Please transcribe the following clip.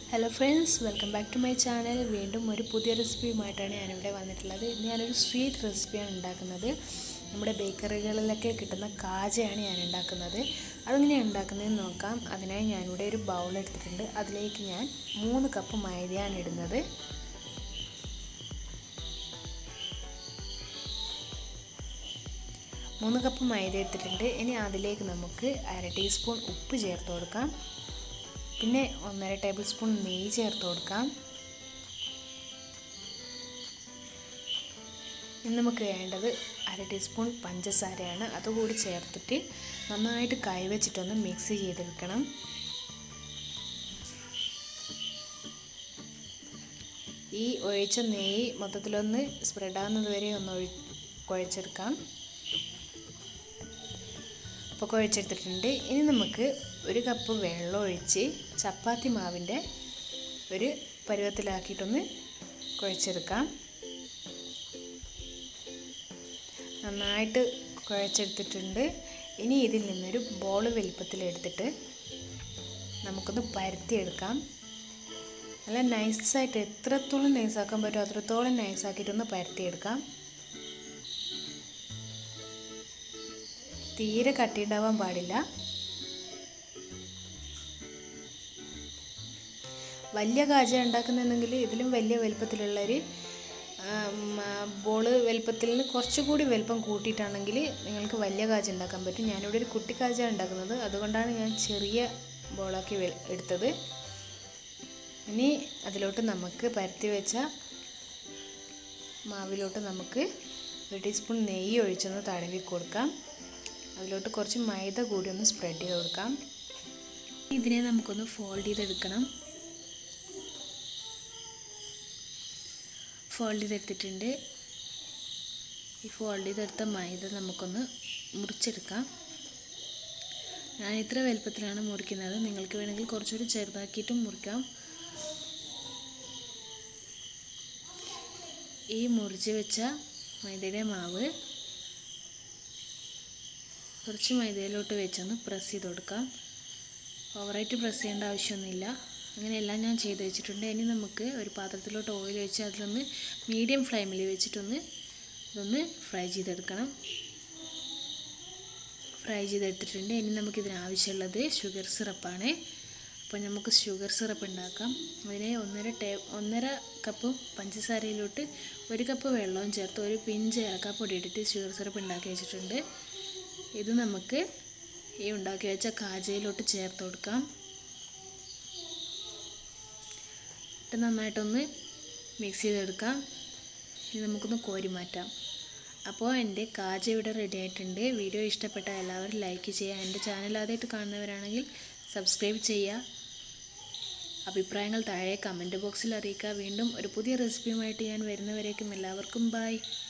hello friends welcome back to my channel വീണ്ടും ഒരു പുതിയ റെസിപ്പിയുമായിട്ടാണ് ഞാനിവിടെ വന്നിട്ടുള്ളത് ഇന്ന് ഞാനൊരു സ്വീറ്റ് റെസിപ്പിയാണ് ഉണ്ടാക്കുന്നത് നമ്മുടെ ബേക്കറികളിലൊക്കെ കിട്ടുന്ന കാജയാണ് ഞാൻ ഉണ്ടാക്കുന്നത് അതെങ്ങനെയാണ് ഉണ്ടാക്കുന്നതെന്ന് നോക്കാം അതിനായി ഞാനിവിടെ ഒരു ബൗൾ എടുത്തിട്ടുണ്ട് അതിലേക്ക് ഞാൻ മൂന്ന് കപ്പ് മൈദയാണ് ഇടുന്നത് മൂന്ന് കപ്പ് മൈദ എടുത്തിട്ടുണ്ട് ഇനി അതിലേക്ക് നമുക്ക് അര ടീസ്പൂൺ ഉപ്പ് ചേർത്ത് കൊടുക്കാം പിന്നെ ഒന്നര ടേബിൾ സ്പൂൺ നെയ്യ് ചേർത്ത് കൊടുക്കാം ഇനി നമുക്ക് വേണ്ടത് അര ടീസ്പൂൺ പഞ്ചസാരയാണ് അതുകൂടി ചേർത്തിട്ട് നന്നായിട്ട് കൈവച്ചിട്ടൊന്ന് മിക്സ് ചെയ്തെടുക്കണം ഈ ഒഴിച്ച നെയ്യ് മൊത്തത്തിലൊന്ന് സ്പ്രെഡാകുന്നത് വരെ ഒന്ന് ഒഴി കുഴച്ചെടുക്കാം അപ്പോൾ കുഴച്ചെടുത്തിട്ടുണ്ട് ഇനി നമുക്ക് ഒരു കപ്പ് വെള്ളം ഒഴിച്ച് ചപ്പാത്തി മാവിൻ്റെ ഒരു പരുവത്തിലാക്കിയിട്ടൊന്ന് കുഴച്ചെടുക്കാം നന്നായിട്ട് കുഴച്ചെടുത്തിട്ടുണ്ട് ഇനി ഇതിൽ നിന്നൊരു ബോൾ വലിപ്പത്തിലെടുത്തിട്ട് നമുക്കൊന്ന് പരത്തിയെടുക്കാം നല്ല നൈസായിട്ട് എത്രത്തോളം നൈസാക്കാൻ പറ്റുമോ അത്രത്തോളം നൈസാക്കിയിട്ടൊന്ന് പരത്തിയെടുക്കാം തീരെ കട്ടിയുണ്ടാവാൻ പാടില്ല വലിയ കാജ ഉണ്ടാക്കുന്നുണ്ടെങ്കിൽ ഇതിലും വലിയ വലുപ്പത്തിലുള്ളൊരു ബോള് വലുപ്പത്തിൽ നിന്ന് കുറച്ചുകൂടി വലുപ്പം കൂട്ടിയിട്ടാണെങ്കിൽ നിങ്ങൾക്ക് വലിയ കാജ ഉണ്ടാക്കാൻ പറ്റും ഞാനിവിടെ ഒരു കുട്ടി കാജ ഉണ്ടാക്കുന്നത് അതുകൊണ്ടാണ് ഞാൻ ചെറിയ ബോളാക്കി എടുത്തത് ഇനി അതിലോട്ട് നമുക്ക് പരത്തി വെച്ച മാവിലോട്ട് നമുക്ക് ഒരു ടീസ്പൂൺ നെയ്യ് ഒഴിച്ചൊന്ന് തടവി കൊടുക്കാം അതിലോട്ട് കുറച്ച് മൈദ കൂടി ഒന്ന് സ്പ്രെഡ് ചെയ്ത് കൊടുക്കാം ഇതിനെ നമുക്കൊന്ന് ഫോൾഡ് ചെയ്തെടുക്കണം ഫോൾഡ് ചെയ്തെടുത്തിട്ടുണ്ട് ഈ ഫോൾഡ് ചെയ്തെടുത്ത മൈദ നമുക്കൊന്ന് മുറിച്ചെടുക്കാം ഞാൻ ഇത്ര വലുപ്പത്തിലാണ് മുറിക്കുന്നത് നിങ്ങൾക്ക് വേണമെങ്കിൽ കുറച്ചുകൂടി ചെറുതാക്കിയിട്ടും മുറിക്കാം ഈ മുറിച്ച് വെച്ച മൈദയുടെ മാവ് കുറച്ച് മൈദയിലോട്ട് വെച്ചൊന്ന് പ്രസ് ചെയ്ത് കൊടുക്കാം ഓവറായിട്ട് പ്രസ് ചെയ്യേണ്ട ആവശ്യമൊന്നുമില്ല അങ്ങനെയെല്ലാം ഞാൻ ചെയ്ത് വെച്ചിട്ടുണ്ട് ഇനി നമുക്ക് ഒരു പാത്രത്തിലോട്ട് ഓയിൽ വെച്ച് അതിലൊന്ന് മീഡിയം ഫ്ലെയിമിൽ വെച്ചിട്ടൊന്ന് ഇതൊന്ന് ഫ്രൈ ചെയ്തെടുക്കണം ഫ്രൈ ചെയ്തെടുത്തിട്ടുണ്ട് ഇനി നമുക്കിതിന് ആവശ്യമുള്ളത് ഷുഗർ സിറപ്പാണ് അപ്പോൾ നമുക്ക് ഷുഗർ സിറപ്പ് ഉണ്ടാക്കാം അതിനെ ഒന്നര ടേ ഒന്നര കപ്പ് പഞ്ചസാരയിലോട്ട് ഒരു കപ്പ് വെള്ളവും ചേർത്ത് ഒരു പിഞ്ച് ഏലക്കാപ്പൊടി ഇട്ടിട്ട് ഷുഗർ സിറപ്പ് ഉണ്ടാക്കി വെച്ചിട്ടുണ്ട് ഇത് നമുക്ക് ഈ ഉണ്ടാക്കി വെച്ച കാജയിലോട്ട് ചേർത്ത് കൊടുക്കാം എന്നിട്ട് നന്നായിട്ടൊന്ന് മിക്സ് ചെയ്തെടുക്കാം ഇനി നമുക്കൊന്ന് കോരി മാറ്റാം അപ്പോൾ എൻ്റെ കാജ ഇവിടെ റെഡി ആയിട്ടുണ്ട് വീഡിയോ ഇഷ്ടപ്പെട്ട എല്ലാവരും ലൈക്ക് ചെയ്യുക എൻ്റെ ചാനൽ ആദ്യമായിട്ട് കാണുന്നവരാണെങ്കിൽ സബ്സ്ക്രൈബ് ചെയ്യുക അഭിപ്രായങ്ങൾ താഴെ കമൻറ്റ് ബോക്സിൽ അറിയിക്കുക വീണ്ടും ഒരു പുതിയ റെസിപ്പിയുമായിട്ട് ഞാൻ വരുന്നവരേക്കും എല്ലാവർക്കും ബായ്